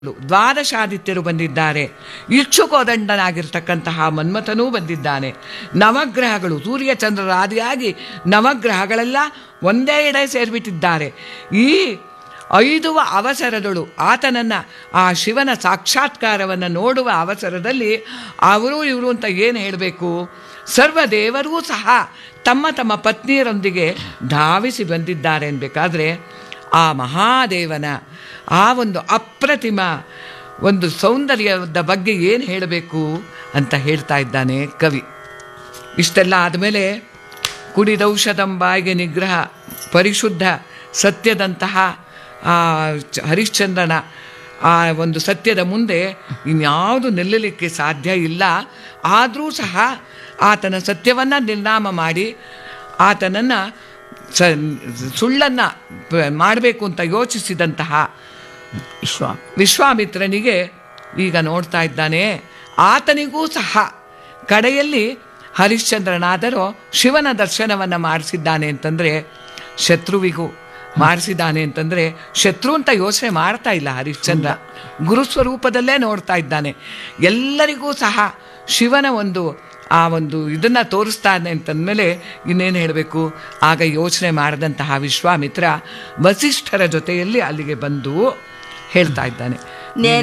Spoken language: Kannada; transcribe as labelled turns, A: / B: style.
A: ದ್ವಾದಶಾದಿತ್ಯರು ಬಂದಿದ್ದಾರೆ ಇಕ್ಷುಕೋದಂಡನಾಗಿರ್ತಕ್ಕಂತಹ ಮನ್ಮಥನೂ ಬಂದಿದ್ದಾನೆ ನವಗ್ರಹಗಳು ಸೂರ್ಯ ಚಂದ್ರರ ಆದಿಯಾಗಿ ನವಗ್ರಹಗಳೆಲ್ಲ ಒಂದೇ ಎಡೆ ಸೇರಿಬಿಟ್ಟಿದ್ದಾರೆ ಈ ಐದು ಅವಸರದಳು ಆತನನ್ನು ಆ ಶಿವನ ಸಾಕ್ಷಾತ್ಕಾರವನ್ನು ನೋಡುವ ಅವಸರದಲ್ಲಿ ಅವರು ಇವರು ಅಂತ ಏನು ಹೇಳಬೇಕು ಸರ್ವದೇವರೂ ಸಹ ತಮ್ಮ ತಮ್ಮ ಪತ್ನಿಯರೊಂದಿಗೆ ಧಾವಿಸಿ ಬಂದಿದ್ದಾರೆ ಅನ್ಬೇಕಾದ್ರೆ ಆ ಮಹಾದೇವನ ಆ ಒಂದು ಅಪ್ರತಿಮ ಒಂದು ಸೌಂದರ್ಯದ ಬಗ್ಗೆ ಏನು ಹೇಳಬೇಕು ಅಂತ ಹೇಳ್ತಾ ಇದ್ದಾನೆ ಕವಿ ಇಷ್ಟೆಲ್ಲ ಆದಮೇಲೆ ಕುಡಿದೌಷಧಂ ಬಾಯಿಗೆ ನಿಗ್ರಹ ಪರಿಶುದ್ಧ ಸತ್ಯದಂತಹ ಆ ಚ- ಹರಿಶ್ಚಂದ್ರನ ಆ ಒಂದು ಸತ್ಯದ ಮುಂದೆ ಇನ್ಯಾವುದು ನಿಲ್ಲಲಿಕ್ಕೆ ಸಾಧ್ಯ ಇಲ್ಲ ಆದರೂ ಸಹ ಆತನ ಸತ್ಯವನ್ನು ನಿರ್ನಾಮ ಮಾಡಿ ಆತನನ್ನು ಸ ಸುಳ್ಳನ್ನು ಮಾಡಬೇಕು ಅಂತ ಯೋಚಿಸಿದಂತಹ
B: ವಿಶ್ವ
A: ವಿಶ್ವಾಮಿತ್ರನಿಗೆ ಈಗ ನೋಡ್ತಾ ಇದ್ದಾನೆ ಆತನಿಗೂ ಸಹ ಕಡೆಯಲ್ಲಿ ಹರಿಶ್ಚಂದ್ರನಾದರೂ ಶಿವನ ದರ್ಶನವನ್ನು ಮಾಡಿಸಿದ್ದಾನೆ ಅಂತಂದರೆ ಶತ್ರುವಿಗೂ ಮಾಡಿಸಿದ್ದಾನೆ ಅಂತಂದರೆ ಶತ್ರು ಅಂತ ಯೋಚನೆ ಮಾಡ್ತಾ ಇಲ್ಲ ಹರಿಶ್ಚಂದ್ರ ಗುರುಸ್ವರೂಪದಲ್ಲೇ ನೋಡ್ತಾ ಇದ್ದಾನೆ ಎಲ್ಲರಿಗೂ ಸಹ ಶಿವನ ಒಂದು ಆ ಒಂದು ಇದನ್ನು ತೋರಿಸ್ತಾನೆ ಅಂತಂದಮೇಲೆ ಇನ್ನೇನು ಹೇಳಬೇಕು ಆಗ ಯೋಚನೆ ಮಾಡಿದಂತಹ ವಿಶ್ವಾಮಿತ್ರ ವಸಿಷ್ಠರ ಜೊತೆಯಲ್ಲಿ ಅಲ್ಲಿಗೆ ಬಂದು ಹೇಳ್ತಾ ಇದ್ದಾನೆ